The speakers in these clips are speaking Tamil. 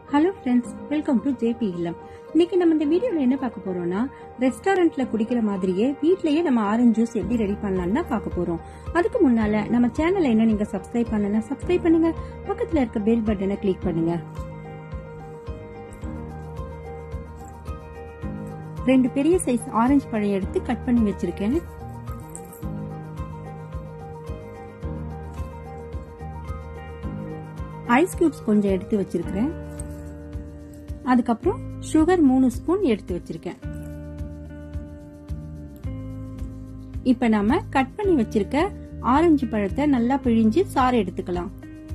hello friends welcome to JP இல்லம் இன்னைக்கு நம்ம இந்த வீடியோல என்ன பார்க்க போறோம்னா ரெஸ்டாரண்ட்ல குடிக்கிற மாதிரியே வீட்லயே நம்ம ஆரஞ்சு ஜூஸ் எப்படி ரெடி பண்ணலாம்னு தான் பார்க்க போறோம் அதுக்கு முன்னால நம்ம சேனலை என்ன நீங்க சப்ஸ்கிரைப் பண்ணலன்னா சப்ஸ்கிரைப் பண்ணுங்க பக்கத்துல இருக்க பெல் பட்டனை கிளிக் பண்ணுங்க ரெண்டு பெரிய சைஸ் ஆரஞ்சு பழம் எடுத்து கட் பண்ணி வச்சிருக்கேன் ஐஸ் கியூப்ஸ் கொஞ்சம் எடுத்து வச்சிருக்கிறேன் அதுக்கப்புறம் சுகர் மூணு ஸ்பூன் எடுத்து வச்சிருக்கேன் இப்ப நாம கட் பண்ணி வச்சிருக்க ஆரஞ்சு பழத்தை நல்லா பிழிஞ்சு சாறு எடுத்துக்கலாம்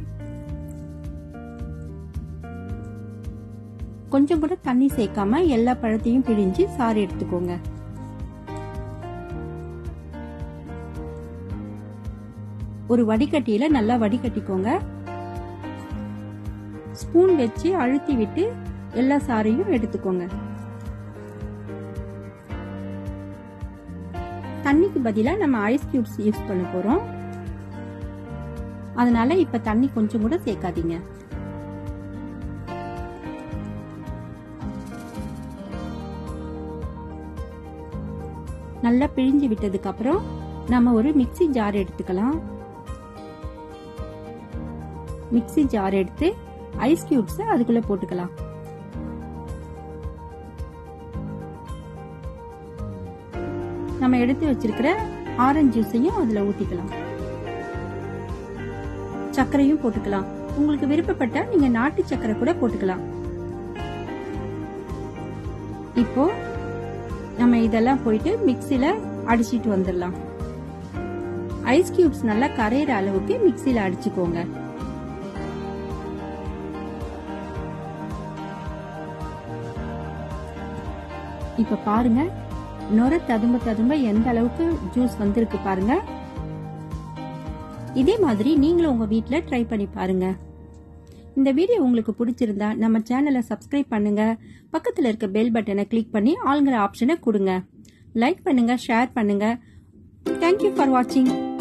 கொஞ்சம் கூட தண்ணி சேர்க்காம எல்லா பழத்தையும் பிழிஞ்சு சாறு எடுத்துக்கோங்க ஒரு வடிகட்டியில நல்லா வடிகட்டிக்கோங்க ஸ்பூன் வச்சு அழுத்தி விட்டு எல்லா சாறையும் எடுத்துக்கோங்க தண்ணிக்கு பதிலா நம்ம ஐஸ் கியூப்ஸ் யூஸ் பண்ண போறோம் அதனால இப்ப தண்ணி கொஞ்சம் கூட சேர்க்காதீங்க நல்லா பிழிஞ்சு விட்டதுக்கு அப்புறம் நம்ம ஒரு மிக்சி ஜார் எடுத்துக்கலாம் மிக்சி ஜார் எடுத்து ஐஸ் கியூப்ஸ் அதுக்குள்ள போட்டுக்கலாம் நம்ம எடுத்து வச்சிருக்கிற ஆரஞ்சு ஜூஸையும் அதுல ஊத்திக்கலாம் சர்க்கரையும் போட்டுக்கலாம் உங்களுக்கு விருப்பப்பட்ட நீங்க நாட்டு சர்க்கரை கூட போட்டுக்கலாம் இப்போ நம்ம இதெல்லாம் போயிட்டு மிக்சில அடிச்சிட்டு வந்துடலாம் ஐஸ் கியூப்ஸ் நல்லா கரையிற அளவுக்கு மிக்சில அடிச்சுக்கோங்க இப்ப பாருங்க நொர ததும்ப ததும்ப எந்த அளவுக்கு ஜூஸ் வந்திருக்கு பாருங்க இதே மாதிரி நீங்களும் உங்க வீட்ல ட்ரை பண்ணி பாருங்க இந்த வீடியோ உங்களுக்கு பிடிச்சிருந்தா நம்ம சேனலை சப்ஸ்கிரைப் பண்ணுங்க பக்கத்துல இருக்க பெல் பட்டனை கிளிக் பண்ணி ஆளுங்கிற ஆப்ஷனை கொடுங்க லைக் பண்ணுங்க ஷேர் பண்ணுங்க தேங்க்யூ ஃபார் வாட்சிங்